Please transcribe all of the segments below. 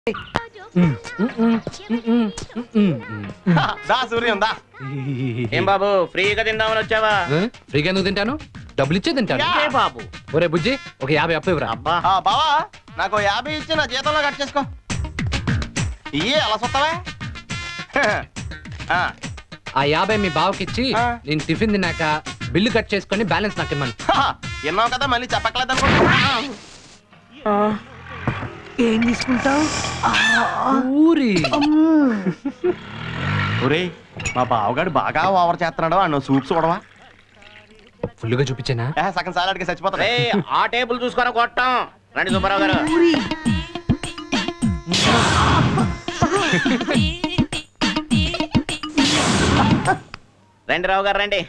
దా సూర్యం దా ఏం బాబు ఫ్రీగా తిందామని వచ్చావా ఫ్రీగా ఎందుకు తింటాను డబ్బులు ఇచ్చే తింటాను ఏ బాబు ఒరే బుజ్జి ఒక యాభై అప్పు ఇవ్వరా అబ్బా ఆ, బావా నాకు ఓ యాభై ఇచ్చి నా జీతంలో కట్ చేసుకో ఇయ్యే అలా సొత్తవే ఆ, ఆ యాభై మీ బావకి ఇచ్చి ఆ. నేను టిఫిన్ తిన్నాక బిల్లు కట్ చేసుకొని బ్యాలెన్స్ నాకు ఇమ్మను హా, విన్నావు కదా మళ్ళీ చెప్పట్లేదు అనుకుంటా ఏం తీసుకుంటావు ఊరి ఒరేయ్ మా బావగాడు బాగా ఓవర్ చేస్తున్నాడు అన్న సూప్ చూడవా ఫుల్గా చూపించానా ఏ, సగం సాలాడికి చచ్చిపోతాడు రే ఆ టేబుల్ చూసుకొని కొట్టాం రండి సుబ్బారావు గారు ఊరి రండి రావు గారు రండి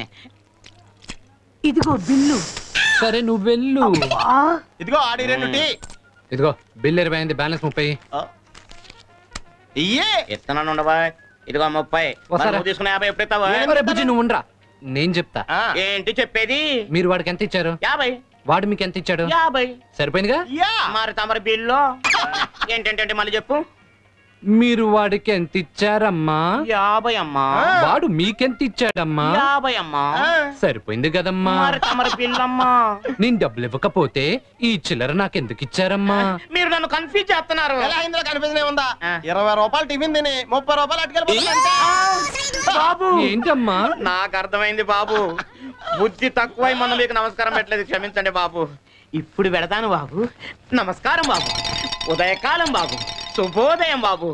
ఇదిగో బిల్లు సరే నువ్వు వెళ్ళు ఆ ఇదిగో ఆడి రెండు టీ ఇదిగో బిల్ ఇరవై అయింది బ్యాలెన్స్ ముప్పై ఆ. ఇయ్యే ఇస్తున్నాను ఉండవా ఇదిగో ముప్పై మరి వస్తారా? నువ్వు తీసుకున్న యాభై ఎప్పుడు ఇస్తావా ఒరే బుజ్జి నువ్వు ఉండరా నేను చెప్తా ఆ, ఏంటి చెప్పేది మీరు వాడికి ఎంత ఇచ్చారు యాభై వాడు మీకు ఎంత ఇచ్చాడు యాభై సరిపోయిందిగా యా. మరి తమరి బిల్లు ఏంటంటే మళ్ళీ చెప్పు మీరు వాడికి ఎంత ఇచ్చారమ్మా యాభై అమ్మా వాడు మీకెంత ఇచ్చాడమ్మా యాభై అమ్మా ఆ. సరిపోయింది కదమ్మా మరి తమరి బిల్లు అమ్మా నేను డబ్బులు ఇవ్వకపోతే ఈ చిల్లర నాకెందుకు ఇచ్చారమ్మా మీరు నన్ను కన్ఫ్యూజ్ చేస్తున్నారు ఎలా ఇందులో కనిపించనే ఉందా ఆ. ఇరవై రూపాయలు టిఫిన్ తిని ముప్పై రూపాయలు అటుకెళ్ళిపోతుంది బాబు ఏంటమ్మా నాకు అర్థమైంది బాబు బుద్ధి తక్కువై మనం మీకు నమస్కారం పెట్టలేదు క్షమించండి బాబు ఇప్పుడు పెడతాను బాబు నమస్కారం బాబు ఉదయకాలం బాబు శుభోదయం బాబు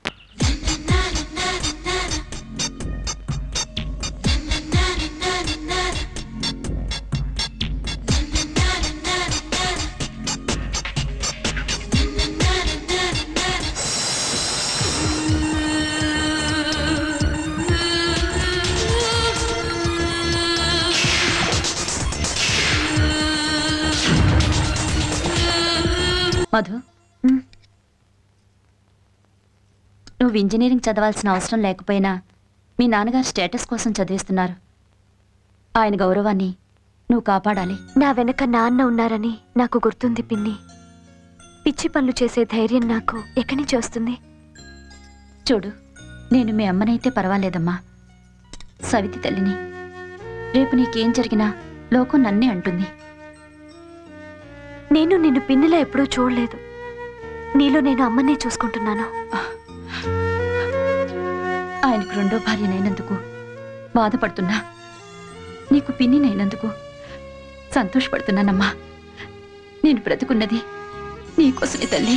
మధు నువ్వు ఇంజనీరింగ్ చదవాల్సిన అవసరం లేకపోయినా మీ నాన్నగారు స్టేటస్ కోసం చదివిస్తున్నారు ఆయన గౌరవాన్ని నువ్వు కాపాడాలి నా వెనక నాన్న ఉన్నారని నాకు గుర్తుంది పిన్ని పిచ్చి పనులు చేసే ధైర్యం నాకు ఎక్కడి నుంచి వస్తుంది చూడు నేను మీ అమ్మనైతే పర్వాలేదమ్మా సవితి తల్లిని రేపు నీకేం జరిగినా లోకం నన్నే అంటుంది నేను నిన్ను పిన్నిలా ఎప్పుడూ చూడలేదు నీలో నేను అమ్మనే చూసుకుంటున్నాను ఆయనకు రెండో భార్యనైనందుకు బాధపడుతున్నా నీకు పిన్నినైనందుకు సంతోషపడుతున్నానమ్మా నేను బ్రతుకున్నది నీకోసమే తల్లి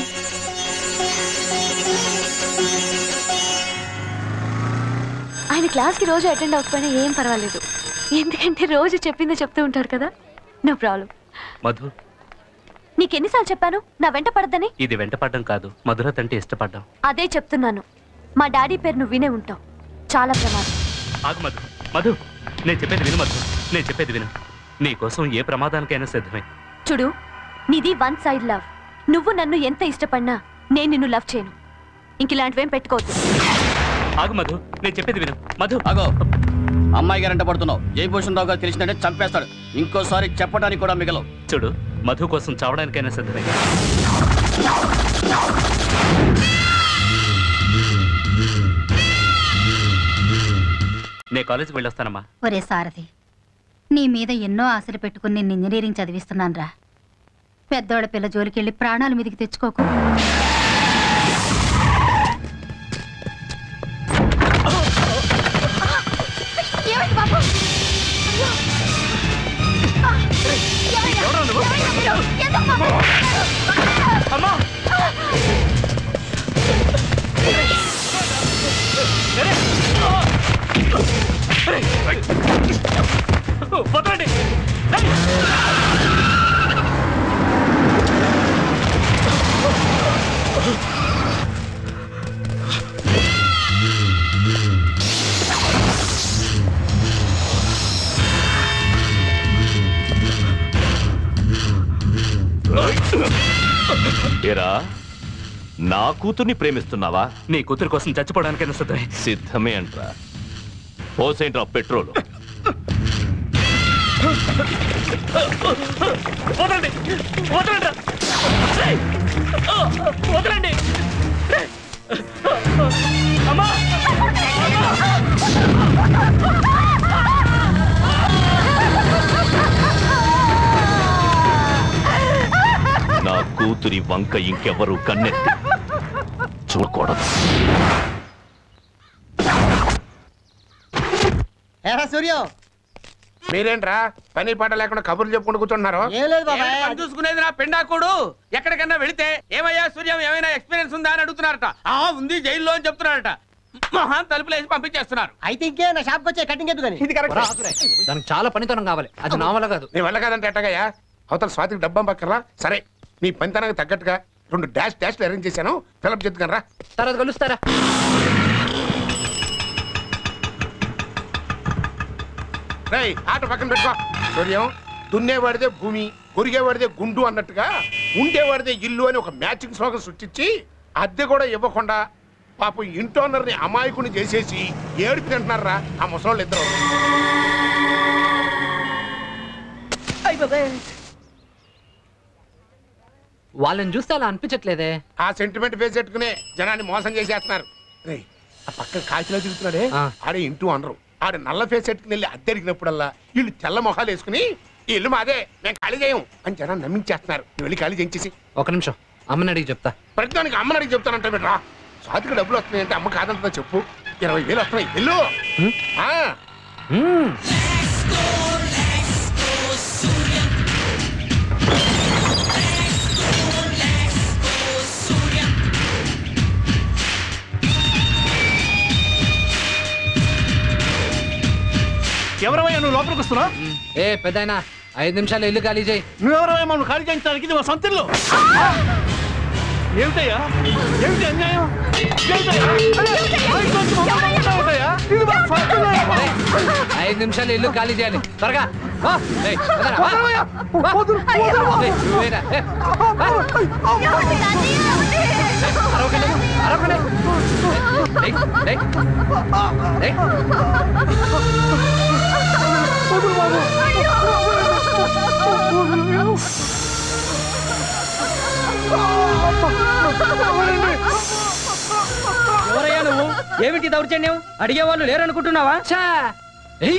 ఆయన క్లాస్కి రోజు అటెండ్ అవ్వకపోయినా ఏం పర్వాలేదు ఎందుకంటే రోజు చెప్పిందే చెప్తూ ఉంటారు కదా నో ప్రాబ్లం మధు నీకెన్నిసార్లు చెప్పాను నా వెంట పడద్దని ఇది వెంటపడ్డం కాదు మధురత్ అంటే ఇష్టపడ్డం అదే చెప్తున్నాను మా డాడీ పేరు నువ్వు వినే ఉంటావు చాలా ప్రమాదం ఆగు మధు మధు నేను చెప్పేది విను మధు నేను చెప్పేది విను నీ కోసం ఏ ప్రమాదానికైనా సిద్ధమే చూడు నీది వన్ సైడ్ లవ్ నువ్వు నన్ను ఎంత ఇష్టపడినా నేను నిన్ను లవ్ చేయను ఇంక ఇలాంటివేం పెట్టుకోవద్దు ఆగు మధు నేను చెప్పేది విను మధు అగో అమ్మాయి గారంట పడుతున్నావు జయభూషణ్ రావు గారు తెలిసినట్టే చంపేస్తాడు ఇంకోసారి చెప్పడానికి కూడా మిగలవు చూడు మధు కోసం చావడానికైనా సిద్ధమే నేను కాలేజీకి వెళ్ళొస్తానమ్మా ఒరే సారథి నీ మీద ఎన్నో ఆశలు పెట్టుకుని నేను ఇంజనీరింగ్ చదివిస్తున్నాను రా పెద్దోళ్ళ పిల్ల జోలికెళ్ళి ప్రాణాలు మీదికి తెచ్చుకోకు వదలండి ఏరా నా కూతుర్ని ప్రేమిస్తున్నావా నీ కూతురు కోసం చచ్చిపోవడానికైనా సిద్ధమే సిద్ధమే అంట్రా పోసేంట్రా పెట్రోల్ వదలండి వదలండి రేయ్! ఆ! వదలండి వంక ఇంకెవరు కన్నెత్తి చూడకూడదు ఏరా సూర్యం మీరేంట్రా పని పాట లేకుండా కబుర్లు చెప్పుకుంటూ కూర్చుంటున్నారు ఏం లేదు బాబాయ్ ఏమిటి పని చూసుకునేది నా పెండాకుడు ఎక్కడికన్నా వెళితే ఏమయ్యా సూర్యం ఏమైనా ఎక్స్పీరియన్స్ ఉందా అని అడుగుతున్నారట ఆ ఉంది జైల్లో అని చెప్తున్నారట మహాన్ తలుపులేసి పంపించేస్తున్నారు అయితే ఇంకే నా షాప్కి వచ్చే కటింగ్ ఎందుకని ఇది కరెక్ట్ దానికి చాలా పనితనం కావాలి అది నా వల్ల కాదు నీ వల్ల కాదంటే ఎట్టగయ్యా అవతల స్వాతికి డబ్బం పక్కరా సరే నీ పనితనానికి తగ్గట్టుగా రెండు డాష్ డాష్లు అరేంజ్ చేశాను ఫిలప్ చేద్దుకనరా తర్వాత కలుస్తారా రై ఆట పక్కన పెట్టుకో సూర్యం దున్నేవాడిదే భూమి కొరిగేవాడిదే గుండు అన్నట్టుగా ఉండేవాడిదే ఇల్లు అని ఒక మ్యాచింగ్ స్లోగన్ సృష్టించి అద్దె కూడా ఇవ్వకుండా పాపం ఇంటోనర్ని అమాయకుని చేసేసి ఏడుపు తింటున్నారా ఆ ముసలోళ్ళు ఇద్దరు వాళ్ళని చూస్తే అలా అనిపించట్లేదే ఆ సెంటిమెంట్ ఫేస్ పెట్టుకునే జనాన్ని మోసం చేసేస్తున్నారు రేయ్, ఆ పక్కన కాశీలో తిరుగుతున్నాడే ఆ. ఆడే ఇంటూ అనరు ఆడ నల్ల ఫేస్ పెట్టుకుని వెళ్ళి అద్దె అడిగినప్పుడల్లా వీళ్ళు తెల్ల మొహాలు వేసుకుని ఈ ఇల్లు మాదే మేము ఖాళీ చేయం అని జనాన్ని నమ్మించేస్తున్నారు నువ్వు వెళ్ళి ఖాళీ చేయించేసి ఒక నిమిషం అమ్మని అడిగి చెప్తా ప్రతిదానికి అమ్మని అడిగి చెప్తానంటే బిడ్రా స్వాతికి డబ్బులు వస్తున్నాయంటే అమ్మ కాదంటుందో చెప్పు ఇరవై వేలు వస్తున్నాయి ఇల్లు హ్మ్? ఆ, మ్మ్. ఎవరవయ్యా నువ్వు లోపలికి వస్తున్నావు ఏ పెద్దాయనా ఐదు నిమిషాలు ఇల్లు ఖాళీ చేయి నువ్వెవరవయ్యా మనం ఖాళీ చేయించడానికి ఇది మా సొంత ఇల్లు ఏమిటయ్యా ఏమిటి అన్యాయం ఏమిటయ్యా? మా ఇంట్లో వచ్చి మమ్మల్ని కొడతావా? ఇది మా సొంత ఇల్లు. ఏయ్, ఐదు నిమిషాలు ఇల్లు ఖాళీ చేయాలి త్వరగా ఓ, ఏయ్, పెద్దనా, వా. వదలవయ్యా. వా. వదులు, ఏయ్, వదలు. నువ్వేనా? ఏయ్, వా. ఏయ్, అరవకండి, అరవకండి. ఏయ్, ఏయ్, ఏయ్, ఏయ్. ఎవరయ్యా నువ్వు ఏమిటి దౌర్జన్యం అడిగే వాళ్ళు లేరనుకుంటున్నావా ఛా! ఏయ్.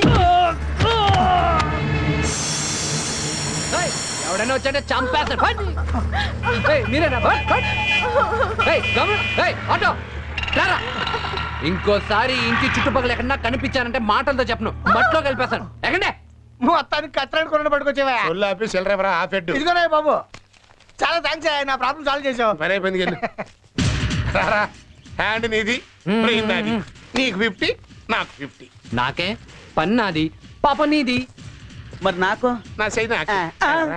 ఏయ్, ఎవడైనా వచ్చాడే చంపేస్తాడు ఫట్. ఏయ్, మీరేనా ఫట్, ఫట్. ఏయ్, గమనం. ఏయ్, ఆటో రారా. ఇంకోసారి ఇంటి చుట్టుపక్కల ఎక్కడన్నా కనిపించానంటే మాటలతో చెప్పను మట్లో కలిపేస్తాను ఎక్కడే మొత్తానికి కత్తిరాడు కొనడం పట్టుకొచ్చేవా ఒళ్ళు ఆపి సెలరేవరా ఆఫెడ్ ఇదిగోనే బాబు చాలా థ్యాంక్స్ నా ప్రాబ్లం సాల్వ్ చేసావు పని అయిపోయింది వెళ్ళు. రారా హ్యాండ్ నీది బ్రెయిన్ నాది నీకు ఫిఫ్టీ నాకు ఫిఫ్టీ నాకే పని నాది పాప నీది మరి నాకు నా సై నాకు ఆ, ఆ.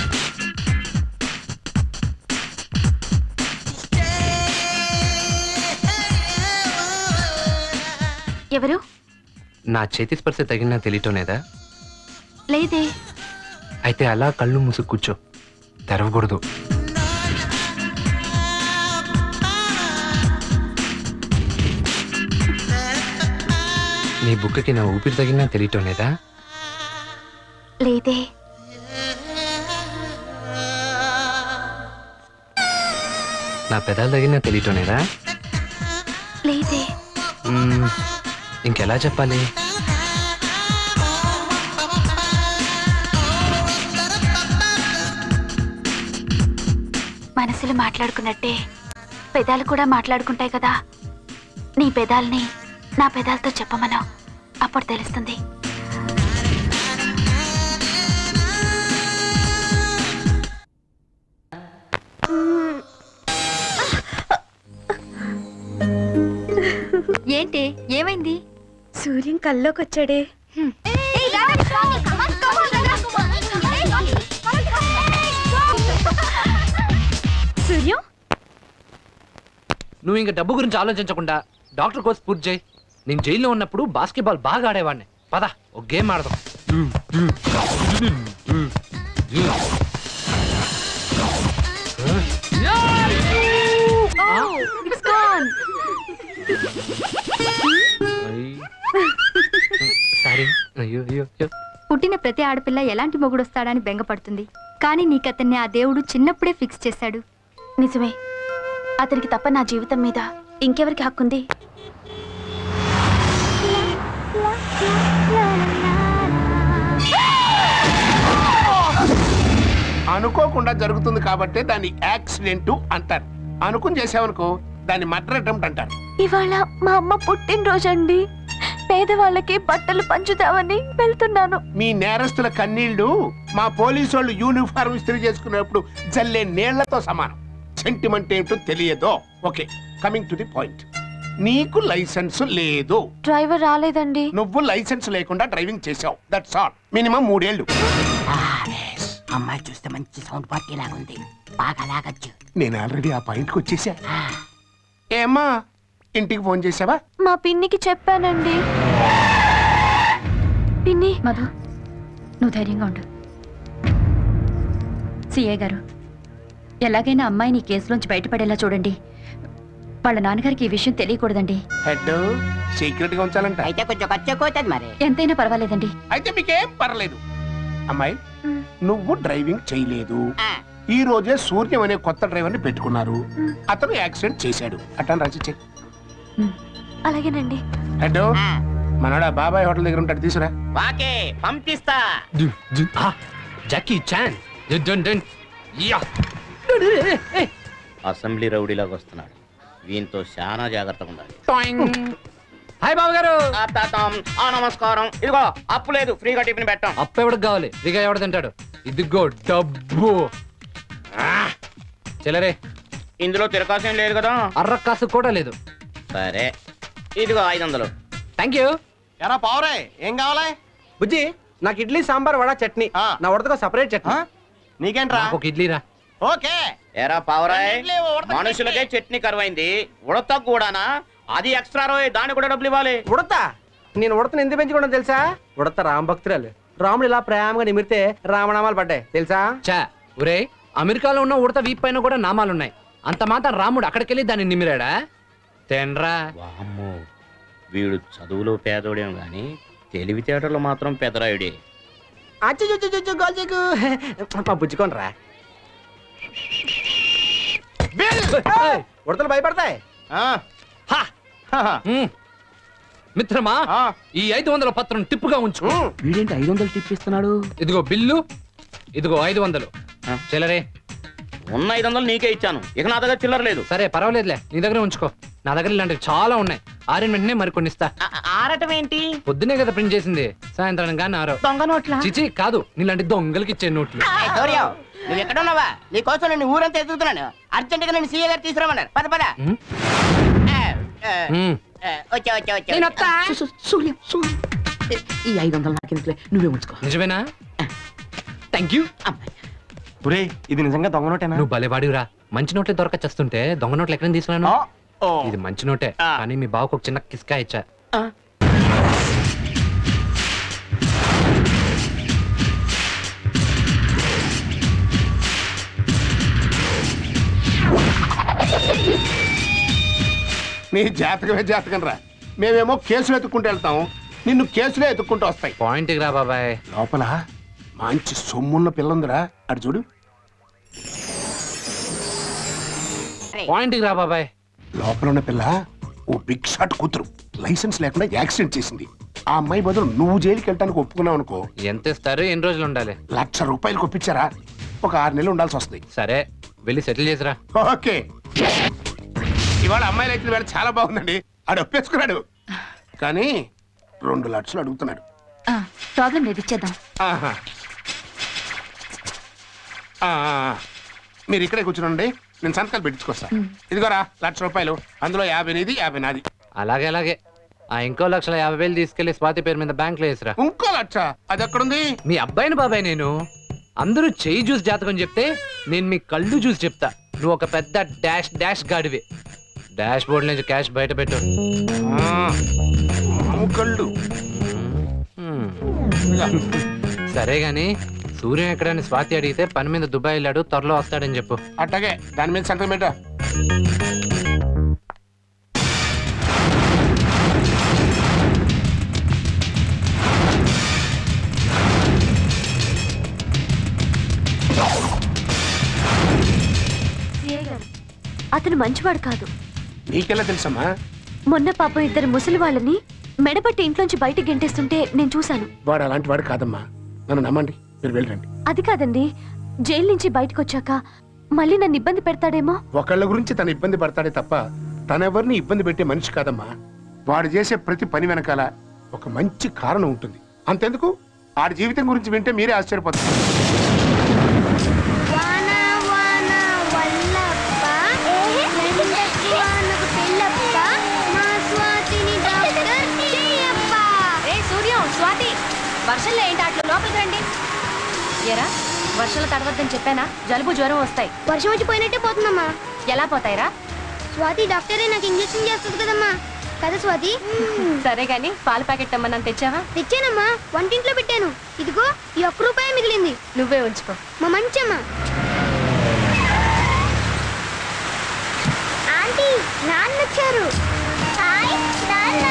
ఎవరు నా చేతి స్పర్శ తగిలినా తెలియటోనేదా లేదే అయితే అలా కళ్ళు మూసి కూర్చో తెరవకూడదు నీ బుక్కకి నా ఊపిరి తగిలినా తెలియటోనేదా లేదే నా పెదాలు తగిలినా తెలియటోనేదా లేదే మ్మ్, ఇంకెలా చెప్పాలి మనసులు మాట్లాడుకున్నట్టే పెదాలు కూడా మాట్లాడుకుంటాయి కదా నీ పెదాల్ని నా పెదాలతో చెప్పమను అప్పుడు తెలుస్తుంది ఏంటి ఏమైంది సూర్యం కల్లోకి వచ్చాడే సూర్యం నువ్వు ఇంకా డబ్బు గురించి ఆలోచించకుండా డాక్టర్ కోర్స్ పూర్తి చేయి నేను జైల్లో ఉన్నప్పుడు బాస్కెట్బాల్ బాగా ఆడేవాడిని పద ఒక గేమ్ ఆడదాం ఇట్స్ గాన్ సారీ అయ్యో అయ్యో అయ్యో పుట్టిన ప్రతి ఆడపిల్ల ఎలాంటి మొగుడొస్తాడని బెంగపడుతుంది కానీ నీకతన్ని ఆ దేవుడు చిన్నప్పుడే ఫిక్స్ చేశాడు నిజమే అతనికి తప్ప నా జీవితం మీద ఇంకెవరికి హక్కుంది ఆ అనుకోకుండా జరుగుతుంది కాబట్టి దాన్ని యాక్సిడెంట్ అంటారు అనుకుని చేసావనుకో దాన్ని మర్డర్ అటెంప్ట్ అంటారు ఇవాళ మా అమ్మ పుట్టినరోజండి పేదవాళ్ళకి బట్టలు పంచుదామని వెళ్తున్నాను మీ నేరస్తుల కన్నీళ్లు మా పోలీసు వాళ్ళు యూనిఫారం ఇస్త్రీ చేసుకునేప్పుడు జల్లే నీళ్లతో సమానం సెంటిమెంట్ ఏంటో తెలియదో okay coming to the point నీకు లైసెన్స్ లేదు డ్రైవర్ రాలేదండి నువ్వు లైసెన్స్ లేకుండా డ్రైవింగ్ చేసావు దట్స్ ఆల్ మినిమం మూడేళ్లు అమ్మాయి చూస్తే మంచి సౌండ్ పార్టీ లాగుంది బాగా లాగచ్చు నేను ఆల్రెడీ ఆ పాయింట్కి వచ్చేసా ఏమ్మా ఇంటికి ఫోన్ చేసావా మా పిన్నికి చెప్పానండి పిన్ని మధు నువ్వు ధైర్యంగా ఉండు సిఏ గారు ఎలాగైనా అమ్మాయిని ఈ కేసులోంచి బయటపడేలా చూడండి వాళ్ళ నాన్నగారికి ఈ విషయం తెలియకూడదండి హెడ్ సీక్రెట్ గా ఉంచాలంట అయితే కొంచెం ఖర్చు ఎక్కువ అవుతుంది మరి ఎంతైనా పర్వాలేదండి అయితే మీకేం పర్లేదు అమ్మాయి నువ్వు డ్రైవింగ్ చేయలేదు ఈ రోజే సూర్యం అనే కొత్త డ్రైవర్ ని పెట్టుకున్నారు అతను యాక్సిడెంట్ చేశాడు అట్లా రాసిచ్చే అలాగేనండి హెడ్ మనోడా బాబాయ్ హోటల్ దగ్గర ఉంటాడు తీసురా వాకే పంపిస్తా జాకీ చాన్ డున్ డున్ యా అసెంబ్లీ రౌడీలాగా వస్తున్నాడు వీంతో చాలా జాగ్రత్తగా ఉండాలి హాయ్ బాబు గారు తాతాం. ఆ నమస్కారం ఇదిగో అప్పు లేదు ఫ్రీగా టిఫిన్ పెట్టాం అప్ప ఎవడికి కావాలి ఫ్రీగా ఎవడు తింటాడు ఇదిగో డబ్బు చెల్లరే ఇందులో తిరకాసేం లేదు కదా అర్ర కాసు కూడా లేదు సరే ఇదిగో ఐదు వందలు థ్యాంక్ యూ ఎరా పావురే ఏం కావాలా బుజ్జి నాకు ఇడ్లీ సాంబార్ వడ చట్నీ నా ఉడతగా సపరేట్ చట్నీ నీకేంట్రా ఒక ఇడ్లీ రా ఓకే ఎరా పావురాయ్ ఇడ్లీ, ఉడత మనుషులకే చట్నీ కరువైంది ఉడత కూడానా అది ఎక్స్ట్రా రోయ్ దానికి కూడా డబ్బులు ఇవ్వాలి ఉడత నేను ఉడతను ఎందుకు పెంచుకోవడం తెలుసా ఉడత రామ భక్తురాలు రాముడు ఇలా ప్రేమగా నిమిరితే రామనామాలు పడ్డాయి తెలుసా చా ఒరే అమెరికాలో ఉన్న ఉడత వీప్ పైన కూడా నామాలున్నాయి అంత మాత్రం రాముడు అక్కడికెళ్ళి దాన్ని నిమిరాడా తెన్రా అమ్మో వీడు చదువులో పేదోడేం గాని తెలివితేటలు మాత్రం పెదరాయుడే అచ్చు గోల్చకు మా బుజ్జుకోనరా ఉడతలు భయపడతాయి మ్మ్. మిత్రమా ఈ ఐదు వందల పత్రం టిప్పుగా ఉంచుకో వీడేంటి ఐదు వందలు టిప్ ఇస్తున్నాడు ఇదిగో బిల్లు ఇదిగో ఐదు వందలు చెల్లరే ఉన్న ఐదు వందలు నీకే ఇచ్చాను ఇక నా దగ్గర చిల్లర లేదు సరే పర్వాలేదులే నీ దగ్గర ఉంచుకో నా దగ్గర ఇలాంటివి చాలా ఉన్నాయి ఆరిన వెంటనే మరికొన్ని ఇస్తా ఆరటం ఏంటి పొద్దునే కదా ప్రింట్ చేసింది సాయంత్రం కానీ ఆరో దొంగ నోట్ల చిచి కాదు నీలాంటి దొంగలకి ఇచ్చే నోట్లు సూర్యం నువ్వు ఎక్కడ ఉన్నావా నీ కోసం నేను ఊరంతా ఎదుగుతున్నాను అర్జెంట్ గా నేను సీఏ గారు తీసుకురామన్నారు పద పద మ్మ్. ఆ, ఆ, మ్మ్. ఆ, వచ్చా వచ్చా వచ్చా నేను వస్తా. సూర్యం సూర్యం ఈ ఐదు వందలు నాకెందుకులే నువ్వే ఉంచుకో నిజమేనా థ్యాంక్ యూ ఒరే ఇది నిజంగా దొంగ నోటేనా నువ్వు భలేవాడివిరా మంచి నోట్లే దొరకచ్చేస్తుంటే దొంగ నోట్లు ఎక్కడ తీసుకున్నాను ఇది మంచి నోటే కానీ మీ బావకు ఒక చిన్న కిస్కా ఇచ్చా నీ జాతకమే జాతకం రా మేమేమో కేసులు ఎత్తుక్కుంటూ వెళ్తాం నిన్ను కేసులే ఎత్తుక్కుంటూ వస్తాయి పాయింట్ రా బాబాయ్ లోపల మంచి సొమ్మున్న పిల్ల ఉందిరా అటు చూడు పాయింట్ రా బాబాయ్ లోపల ఉన్న పిల్ల ఓ బిగ్ షాట్ కూతురు లైసెన్స్ లేకుండా యాక్సిడెంట్ చేసింది ఆ అమ్మాయి బదులు నువ్వు జైలుకి వెళ్ళడానికి ఒప్పుకున్నావు అనుకో ఎంత ఇస్తారు ఎన్ని రోజులు ఉండాలి లక్ష రూపాయలు కొప్పించారా ఒక ఆరు నెలలు ఉండాల్సి వస్తుంది సరే వెళ్ళి సెటిల్ చేసిరా ఓకే ఇవాళ అమ్మాయిలు అయితే వేళ చాలా బాగుందండి ఆడు ఒప్పేసుకున్నాడు కానీ రెండు లక్షలు అడుగుతున్నాడు ప్రాబ్లం లేదు ఇచ్చేద్దాం ఆహా. ఆ, ఆ, ఆ. మీరు ఇక్కడే కూర్చునండి నేను సంతకాలు పెట్టించుకొస్తా ఇదిగోరా లక్ష రూపాయలు అందులో యాభై నీది యాభై నాది అలాగే అలాగే ఆ ఇంకో లక్షల యాభై వేలు తీసుకెళ్లి స్వాతి పేరు మీద బ్యాంక్ లో వేసిరా ఇంకో లక్ష అది ఎక్కడుంది మీ అబ్బాయిని బాబాయ్ నేను అందరూ చెయ్యి చూసి జాతకం చెప్తే నేను మీ కళ్ళు చూసి చెప్తా నువ్వు ఒక పెద్ద డాష్ డాష్ గాడివే డాష్ బోర్డ్ నుంచి క్యాష్ బయట పెట్టు కళ్ళు సరే గాని సూర్యం ఎక్కడని స్వాతి అడిగితే పని మీద దుబాయ్ వెళ్ళాడు త్వరలో వస్తాడని చెప్పు అట్టగే దాని మీద సంతకం పెట్టా సిఐ గారు అతను మంచివాడు కాదు నీకెలా తెలుసమ్మా మొన్న పాపం ఇద్దరు ముసలి వాళ్ళని మెడపట్టి ఇంట్లోంచి బయట గెంటేస్తుంటే నేను చూశాను వాడు అలాంటి వాడు కాదమ్మా నన్ను నమ్మండి మీరు వెళ్ళండి అది కాదండి జైలు నుంచి బయటకు వచ్చాక మళ్ళీ నన్ను ఇబ్బంది పెడతాడేమో ఒకళ్ళ గురించి తన ఇబ్బంది పడతాడే తప్ప తనెవరిని ఇబ్బంది పెట్టే మనిషి కాదమ్మా వాడు చేసే ప్రతి పని వెనకాల ఒక మంచి కారణం ఉంటుంది అంతెందుకు ఆడి జీవితం గురించి వింటే మీరే ఆశ్చర్యపోతారు వాన వాన వల్లప్ప ఎండకి వానకు పెళ్ళప్ప మా స్వాతిని డాక్టర్ చెయ్యప్ప రే సూర్యం స్వాతి వర్షంలో ఏంటి అట్లా లోపలికి రండి ఎరా వర్షాలు తడవద్దని చెప్పానా జలుబు జ్వరం వస్తాయి వర్షం వచ్చి పోయినట్టే పోతుందమ్మా ఎలా పోతాయిరా స్వాతి డాక్టరే నాకు ఇంజెక్షన్ చేస్తుంది కదమ్మా కదా స్వాతి సరే గాని పాల ప్యాకెట్ తెమ్మన్నాను తెచ్చావా తెచ్చానమ్మా వంటింట్లో పెట్టాను ఇదిగో ఈ ఒక్క రూపాయి మిగిలింది నువ్వే ఉంచుకో మా మంచమ్మ ఆంటీ నాన్న వచ్చారు హాయ్ నాన్న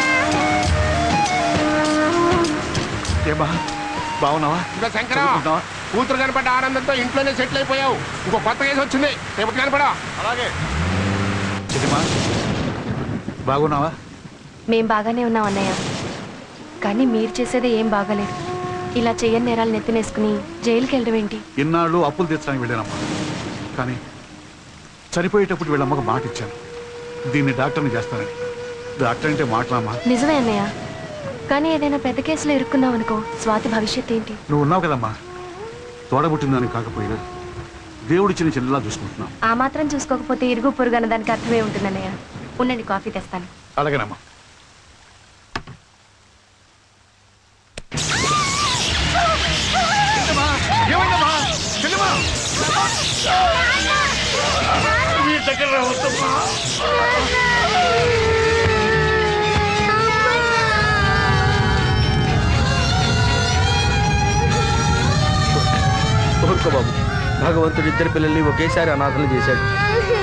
ఏమా బాగున్నావా ఇంకా శంకర కూతురు కనపడ్డ ఆనందంతో ఇంట్లోనే సెటిల్ అయిపోయావు ఇంకో కొత్త కేసు వచ్చింది రేపు కనపడా అలాగే చెల్లిమా బాగున్నావా మేం బాగానే ఉన్నాం అన్నయ్య కానీ మీరు చేసేదే ఏం బాగాలేదు ఇలా చెయ్యని నేరాలు నెత్తినేసుకుని జైలుకి వెళ్ళడం ఏంటి ఇన్నాళ్ళు అప్పులు తీర్చడానికి వెళ్ళానమ్మా కానీ చనిపోయేటప్పుడు వీళ్ళమ్మకు మాట ఇచ్చాను దీన్ని డాక్టర్ని చేస్తానని డాక్టర్ అంటే మాట్లామా నిజమే అన్నయ్య కానీ ఏదైనా పెద్ద కేసులో ఇరుక్కున్నాం అనుకో స్వాతి భవిష్యత్ ఏంటి నువ్వు ఉన్నావు కదమ్మా తోడబుట్టిందని కాకపోయినా దేవుడిచ్చిన చెల్లెలా చూసుకుంటున్నావు ఆ మాత్రం చూసుకోకపోతే ఇరుగు పొరుగు అన్న దానికి అర్థమే ఉంటుంది అన్నయ్య ఉండండి కాఫీ తెస్తాను అలాగేనమ్మా ఏమైందమ్మా చెల్లెమ్మా మీ దగ్గర రావద్దమ్మా ఊరుకో బాబు భగవంతుడు ఇద్దరు పిల్లల్ని ఒకేసారి అనాథలు చేశాడు